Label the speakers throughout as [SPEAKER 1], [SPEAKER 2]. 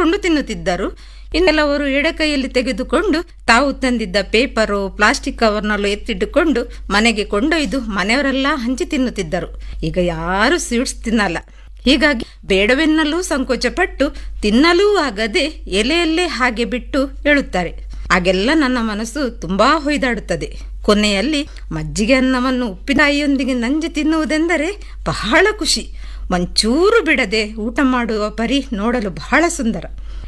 [SPEAKER 1] ಹಿಡಿದುಕೊಂಡು ತಿನ್ನುತ್ತಿದ್ದರು ಇನ್ನೆಲ್ಲವರು ಎಡಕೈಯಲ್ಲಿ ತೆಗೆದುಕೊಂಡು ತಾವು ತಂದಿದ್ದ ಪೇಪರು ಪ್ಲಾಸ್ಟಿಕ್ ಕವರ್ನಲ್ಲೂ ಎತ್ತಿಟ್ಟುಕೊಂಡು ಮನೆಗೆ ಕೊಂಡೊಯ್ದು ಮನೆಯವರೆಲ್ಲ ಹಂಚಿ ತಿನ್ನುತ್ತಿದ್ದರು ಈಗ ಯಾರು ಸ್ವೀಟ್ಸ್ ತಿನ್ನಲ್ಲ ಹೀಗಾಗಿ ಬೇಡವೆನ್ನಲೂ ಸಂಕೋಚಪಟ್ಟು ತಿನ್ನಲೂ ಆಗದೆ ಎಲೆಯಲ್ಲೇ ಹಾಗೆ ಬಿಟ್ಟು ಹೇಳುತ್ತಾರೆ ಆಗೆಲ್ಲ ನನ್ನ ಮನಸ್ಸು ತುಂಬಾ ಹೊಯ್ದಾಡುತ್ತದೆ ಕೊನೆಯಲ್ಲಿ ಮಜ್ಜಿಗೆ ಅನ್ನವನ್ನು ಉಪ್ಪಿನಕಾಯಿಯೊಂದಿಗೆ ನಂಜಿ ತಿನ್ನುವುದೆಂದರೆ ಬಹಳ ಖುಷಿ ಮಂಚೂರು ಬಿಡದೆ ಊಟ ಮಾಡುವ ಪರಿ ನೋಡಲು ಬಹಳ ಸುಂದರ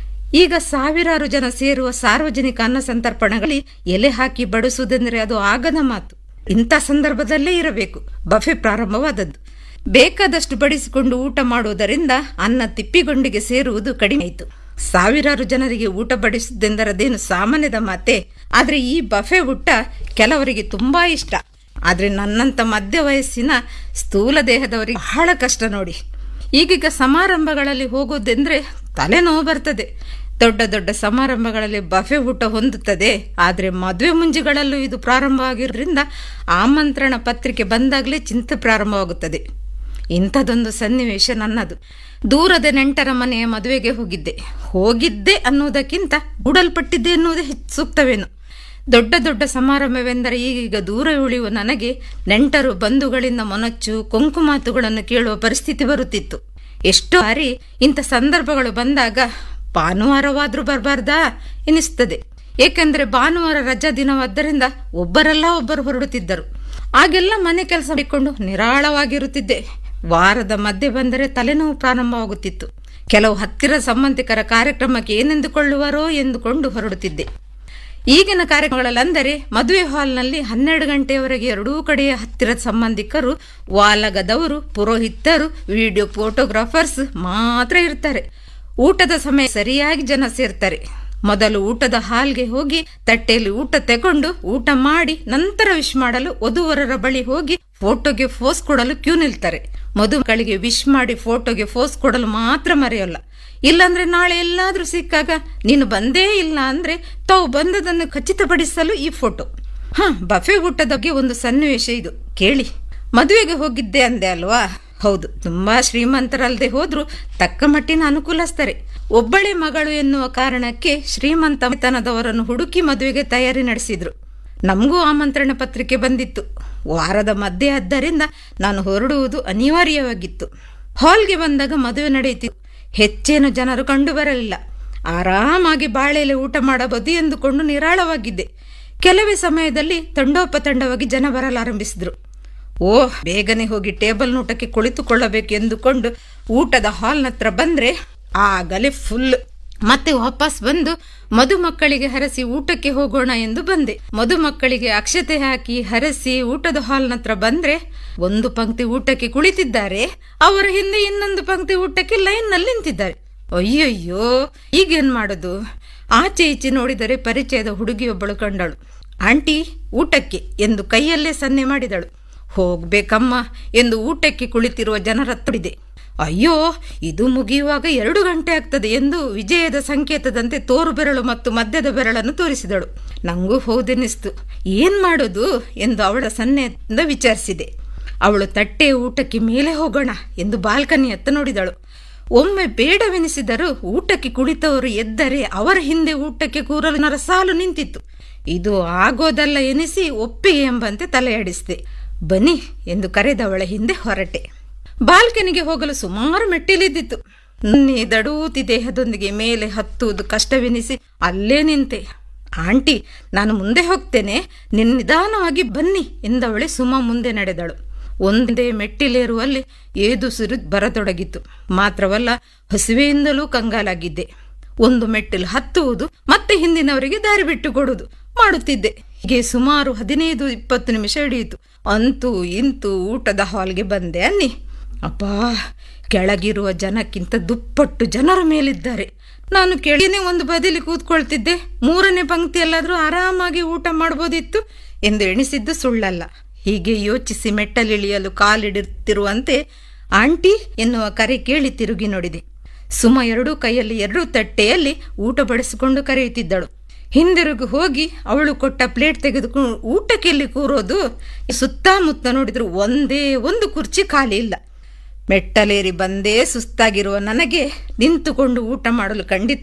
[SPEAKER 1] ಈಗ ಸಾವಿರಾರು ಜನ ಸೇರುವ ಸಾರ್ವಜನಿಕ ಅನ್ನ ಸಂತರ್ಪಣೆಗಳಲ್ಲಿ ಎಲೆ ಹಾಕಿ ಬಡಿಸುವುದೆಂದರೆ ಅದು ಆಗದ ಮಾತು ಇಂಥ ಸಂದರ್ಭದಲ್ಲೇ ಇರಬೇಕು ಬಫೆ ಪ್ರಾರಂಭವಾದದ್ದು ಬೇಕಾದಷ್ಟು ಬಡಿಸಿಕೊಂಡು ಊಟ ಮಾಡುವುದರಿಂದ ಅನ್ನ ತಿಪ್ಪಿಗೊಂಡಿಗೆ ಸೇರುವುದು ಕಡಿಮೆ ಆಯಿತು ಸಾವಿರಾರು ಜನರಿಗೆ ಊಟ ಬಡಿಸುವುದೆಂದರೆ ಅದೇನು ಸಾಮಾನ್ಯದ ಮಾತೆ ಆದರೆ ಈ ಬಫೆ ಊಟ ಕೆಲವರಿಗೆ ತುಂಬಾ ಇಷ್ಟ ಆದರೆ ನನ್ನಂಥ ಮಧ್ಯ ವಯಸ್ಸಿನ ಸ್ಥೂಲ ದೇಹದವರಿಗೆ ಬಹಳ ಕಷ್ಟ ನೋಡಿ ಈಗೀಗ ಸಮಾರಂಭಗಳಲ್ಲಿ ಹೋಗೋದೆಂದ್ರೆ ತಲೆನೋವು ಬರ್ತದೆ ದೊಡ್ಡ ದೊಡ್ಡ ಸಮಾರಂಭಗಳಲ್ಲಿ ಬಫೆ ಊಟ ಹೊಂದುತ್ತದೆ ಆದರೆ ಮದುವೆ ಮುಂಜಿಗಳಲ್ಲೂ ಇದು ಪ್ರಾರಂಭವಾಗಿರೋದ್ರಿಂದ ಆಮಂತ್ರಣ ಪತ್ರಿಕೆ ಬಂದಾಗಲೇ ಚಿಂತೆ ಪ್ರಾರಂಭವಾಗುತ್ತದೆ ಇಂಥದೊಂದು ಸನ್ನಿವೇಶ ನನ್ನದು ದೂರದ ನೆಂಟರ ಮನೆಯ ಮದುವೆಗೆ ಹೋಗಿದ್ದೆ ಹೋಗಿದ್ದೆ ಅನ್ನುವುದಕ್ಕಿಂತ ಗೂಡಲ್ಪಟ್ಟಿದ್ದೆ ಎನ್ನುವುದೇ ಹೆಚ್ಚು ಸೂಕ್ತವೇನು ದೊಡ್ಡ ದೊಡ್ಡ ಸಮಾರಂಭವೆಂದರೆ ಈಗೀಗ ದೂರ ಉಳಿಯುವ ನನಗೆ ನೆಂಟರು ಬಂಧುಗಳಿಂದ ಮೊನಚು ಕೊಂಕು ಮಾತುಗಳನ್ನು ಕೇಳುವ ಪರಿಸ್ಥಿತಿ ಬರುತ್ತಿತ್ತು ಎಷ್ಟೋ ಬಾರಿ ಇಂಥ ಸಂದರ್ಭಗಳು ಬಂದಾಗ ಭಾನುವಾರವಾದ್ರೂ ಬರಬಾರ್ದಾ ಎನಿಸ್ತದೆ ಏಕೆಂದರೆ ಭಾನುವಾರ ರಜಾ ದಿನವಾದ್ದರಿಂದ ಒಬ್ಬರೆಲ್ಲ ಒಬ್ಬರು ಹೊರಡುತ್ತಿದ್ದರು ಆಗೆಲ್ಲ ಮನೆ ಕೆಲಸ ಮಾಡಿಕೊಂಡು ನಿರಾಳವಾಗಿರುತ್ತಿದ್ದೆ ವಾರದ ಮಧ್ಯೆ ಬಂದರೆ ತಲೆನೋವು ಪ್ರಾರಂಭವಾಗುತ್ತಿತ್ತು ಕೆಲವು ಹತ್ತಿರ ಸಂಬಂಧಿಕರ ಕಾರ್ಯಕ್ರಮಕ್ಕೆ ಏನೆಂದುಕೊಳ್ಳುವರೋ ಎಂದುಕೊಂಡು ಹೊರಡುತ್ತಿದ್ದೆ ಈಗಿನ ಕಾರ್ಯಕ್ರಮಗಳಂದರೆ ಮದುವೆ ಹಾಲ್ನಲ್ಲಿ ಹನ್ನೆರಡು ಗಂಟೆಯವರೆಗೆ ಎರಡೂ ಕಡೆಯ ಹತ್ತಿರದ ಸಂಬಂಧಿಕರು ವಾಲಗದವರು ಪುರೋಹಿತರು ವಿಡಿಯೋ ಫೋಟೋಗ್ರಾಫರ್ಸ್ ಮಾತ್ರ ಇರ್ತಾರೆ ಊಟದ ಸಮಯ ಸರಿಯಾಗಿ ಜನ ಸೇರ್ತಾರೆ ಮೊದಲು ಊಟದ ಹಾಲ್ಗೆ ಹೋಗಿ ತಟ್ಟೆಯಲ್ಲಿ ಊಟ ತಗೊಂಡು ಊಟ ಮಾಡಿ ನಂತರ ವಿಶ್ ಮಾಡಲು ವಧುವರರ ಬಳಿ ಹೋಗಿ ಫೋಟೋಗೆ ಫೋಸ್ ಕೊಡಲು ಕ್ಯೂ ನಿಲ್ತಾರೆ ಮದುಮಕ್ಕಳಿಗೆ ವಿಶ್ ಮಾಡಿ ಫೋಟೋಗೆ ಫೋಸ್ ಕೊಡಲು ಮಾತ್ರ ಮರೆಯೋಲ್ಲ ಇಲ್ಲಾಂದ್ರೆ ನಾಳೆ ಎಲ್ಲಾದ್ರೂ ಸಿಕ್ಕಾಗ ನೀನು ಬಂದೇ ಇಲ್ಲ ಅಂದ್ರೆ ತಾವು ಬಂದದನ್ನು ಖಚಿತಪಡಿಸಲು ಈ ಫೋಟೋ ಹ ಬಫೆ ಊಟದ ಬಗ್ಗೆ ಒಂದು ಸನ್ನಿವೇಶ ಇದು ಕೇಳಿ ಮದುವೆಗೆ ಹೋಗಿದ್ದೆ ಅಂದೆ ಅಲ್ವಾ ಹೌದು ತುಂಬಾ ಶ್ರೀಮಂತರಲ್ಲದೆ ಹೋದ್ರೂ ತಕ್ಕ ಮಟ್ಟಿನ ಅನುಕೂಲಸ್ತಾರೆ ಒಬ್ಬಳೆ ಮಗಳು ಎನ್ನುವ ಕಾರಣಕ್ಕೆ ಶ್ರೀಮಂತತನದವರನ್ನು ಹುಡುಕಿ ಮದುವೆಗೆ ತಯಾರಿ ನಡೆಸಿದ್ರು ನಮಗೂ ಆಮಂತ್ರಣ ಪತ್ರಿಕೆ ಬಂದಿತ್ತು ವಾರದ ಮಧ್ಯೆ ಆದ್ದರಿಂದ ನಾನು ಹೊರಡುವುದು ಅನಿವಾರ್ಯವಾಗಿತ್ತು ಹಾಲ್ಗೆ ಬಂದಾಗ ಮದುವೆ ನಡೆಯಿತು ಹೆಚ್ಚೇನು ಜನರು ಕಂಡು ಬರಲಿಲ್ಲ ಆರಾಮಾಗಿ ಬಾಳೆಲೆ ಊಟ ಮಾಡಬಹುದು ಎಂದುಕೊಂಡು ನಿರಾಳವಾಗಿದ್ದೆ ಕೆಲವೇ ಸಮಯದಲ್ಲಿ ತಂಡೋಪತಂಡವಾಗಿ ಜನ ಬರಲಾರಂಭಿಸಿದ್ರು ಓಹ್ ಬೇಗನೆ ಹೋಗಿ ಟೇಬಲ್ ಊಟಕ್ಕೆ ಕುಳಿತುಕೊಳ್ಳಬೇಕು ಎಂದುಕೊಂಡು ಊಟದ ಹಾಲ್ನ ಹತ್ರ ಬಂದ್ರೆ ಆಗಲೇ ಫುಲ್ ಮತ್ತೆ ವಾಪಸ್ ಬಂದು ಮದುಮಕ್ಕಳಿಗೆ ಹರಸಿ ಊಟಕ್ಕೆ ಹೋಗೋಣ ಎಂದು ಬಂದೆ ಮದುಮಕ್ಕಳಿಗೆ ಅಕ್ಷತೆ ಹಾಕಿ ಹರಸಿ ಊಟದ ಹಾಲ್ನ ಹತ್ರ ಬಂದ್ರೆ ಒಂದು ಪಂಕ್ತಿ ಊಟಕ್ಕೆ ಕುಳಿತಿದ್ದಾರೆ ಅವರ ಹಿಂದೆ ಇನ್ನೊಂದು ಪಂಕ್ತಿ ಊಟಕ್ಕೆ ಲೈನ್ ನಲ್ಲಿ ನಿಂತಿದ್ದಾರೆ ಅಯ್ಯಯ್ಯೋ ಈಗೇನ್ ಮಾಡೋದು ಆಚೆ ಈಚೆ ನೋಡಿದರೆ ಪರಿಚಯದ ಹುಡುಗಿಯೊಬ್ಬಳು ಕಂಡಳು ಆಂಟಿ ಊಟಕ್ಕೆ ಎಂದು ಕೈಯಲ್ಲೇ ಸನ್ನೆ ಮಾಡಿದಳು ಹೋಗ್ಬೇಕಮ್ಮ ಎಂದು ಊಟಕ್ಕೆ ಕುಳಿತಿರುವ ಜನರ ತೊಡಿದೆ ಅಯ್ಯೋ ಇದು ಮುಗಿಯುವಾಗ ಎರಡು ಗಂಟೆ ಆಗ್ತದೆ ಎಂದು ವಿಜಯದ ಸಂಕೇತದಂತೆ ತೋರು ಬೆರಳು ಮತ್ತು ಮಧ್ಯದ ಬೆರಳನ್ನು ತೋರಿಸಿದಳು ನಂಗೂ ಹೌದೆನಿಸ್ತು ಏನ್ ಮಾಡೋದು ಎಂದು ಅವಳ ಸನ್ನೆಯಿಂದ ವಿಚಾರಿಸಿದೆ ಅವಳು ತಟ್ಟೆ ಊಟಕ್ಕೆ ಮೇಲೆ ಹೋಗೋಣ ಎಂದು ಬಾಲ್ಕನಿಯತ್ತ ನೋಡಿದಳು ಒಮ್ಮೆ ಬೇಡವೆನಿಸಿದರೂ ಊಟಕ್ಕೆ ಕುಳಿತವರು ಎದ್ದರೆ ಅವರ ಹಿಂದೆ ಊಟಕ್ಕೆ ಕೂರಲು ನರ ಸಾಲು ನಿಂತಿತ್ತು ಇದು ಆಗೋದಲ್ಲ ಎನಿಸಿ ಒಪ್ಪಿಗೆ ಎಂಬಂತೆ ತಲೆಯಾಡಿಸಿದೆ ಬನ್ನಿ ಎಂದು ಕರೆದವಳ ಹಿಂದೆ ಹೊರಟೆ ಬಾಲ್ಕನಿಗೆ ಹೋಗಲು ಸುಮಾರು ಮೆಟ್ಟಿಲಿದ್ದಿತ್ತು ನನ್ನೇ ದಡೂತಿ ದೇಹದೊಂದಿಗೆ ಮೇಲೆ ಹತ್ತುವುದು ಕಷ್ಟವೆನಿಸಿ ಅಲ್ಲೇ ನಿಂತೆ ಆಂಟಿ ನಾನು ಮುಂದೆ ಹೋಗ್ತೇನೆ ನಿನ್ನ ನಿಧಾನವಾಗಿ ಬನ್ನಿ ಎಂದವಳೆ ಸುಮ ಮುಂದೆ ನಡೆದಳು ಒಂದೇ ಮೆಟ್ಟಿಲೇರುವಲ್ಲಿ ಏದು ಸುರು ಬರತೊಡಗಿತು ಮಾತ್ರವಲ್ಲ ಹಸಿವೆಯಿಂದಲೂ ಕಂಗಾಲಾಗಿದ್ದೆ ಒಂದು ಮೆಟ್ಟಿಲು ಹತ್ತುವುದು ಮತ್ತೆ ಹಿಂದಿನವರಿಗೆ ದಾರಿ ಬಿಟ್ಟು ಕೊಡುವುದು ಮಾಡುತ್ತಿದ್ದೆ ಹೀಗೆ ಸುಮಾರು ಹದಿನೈದು ಇಪ್ಪತ್ತು ನಿಮಿಷ ಹಿಡಿಯಿತು ಅಂತೂ ಇಂತೂ ಊಟದ ಹಾಲ್ಗೆ ಬಂದೆ ಅನ್ನಿ ಅಪ್ಪಾ ಕೆಳಗಿರುವ ಜನಕ್ಕಿಂತ ದುಪ್ಪಟ್ಟು ಜನರ ಮೇಲಿದ್ದಾರೆ ನಾನು ಕೆಳಗೇನೆ ಒಂದು ಬದಿಲಿ ಕೂತ್ಕೊಳ್ತಿದ್ದೆ ಮೂರನೇ ಪಂಕ್ತಿಯಲ್ಲಾದ್ರೂ ಆರಾಮಾಗಿ ಊಟ ಮಾಡ್ಬೋದಿತ್ತು ಎಂದು ಎಣಿಸಿದ್ದು ಸುಳ್ಳಲ್ಲ ಹೀಗೆ ಯೋಚಿಸಿ ಮೆಟ್ಟಲಿಳಿಯಲು ಕಾಲಿಡುತ್ತಿರುವಂತೆ ಆಂಟಿ ಎನ್ನುವ ಕರೆ ಕೇಳಿ ತಿರುಗಿ ನೋಡಿದೆ ಸುಮ ಎರಡೂ ಕೈಯಲ್ಲಿ ಎರಡು ತಟ್ಟೆಯಲ್ಲಿ ಊಟ ಬಡಿಸಿಕೊಂಡು ಕರೆಯುತ್ತಿದ್ದಳು ಹಿಂದಿರುಗಿ ಹೋಗಿ ಅವಳು ಕೊಟ್ಟ ಪ್ಲೇಟ್ ತೆಗೆದುಕೊಂಡು ಊಟಕ್ಕೆ ಎಲ್ಲಿ ಕೂರೋದು ಸುತ್ತಮುತ್ತ ನೋಡಿದ್ರು ಒಂದೇ ಒಂದು ಕುರ್ಚಿ ಖಾಲಿ ಇಲ್ಲ ಮೆಟ್ಟಲೇರಿ ಬಂದೇ ಸುಸ್ತಾಗಿರುವ ನನಗೆ ನಿಂತುಕೊಂಡು ಊಟ ಮಾಡಲು ಖಂಡಿತ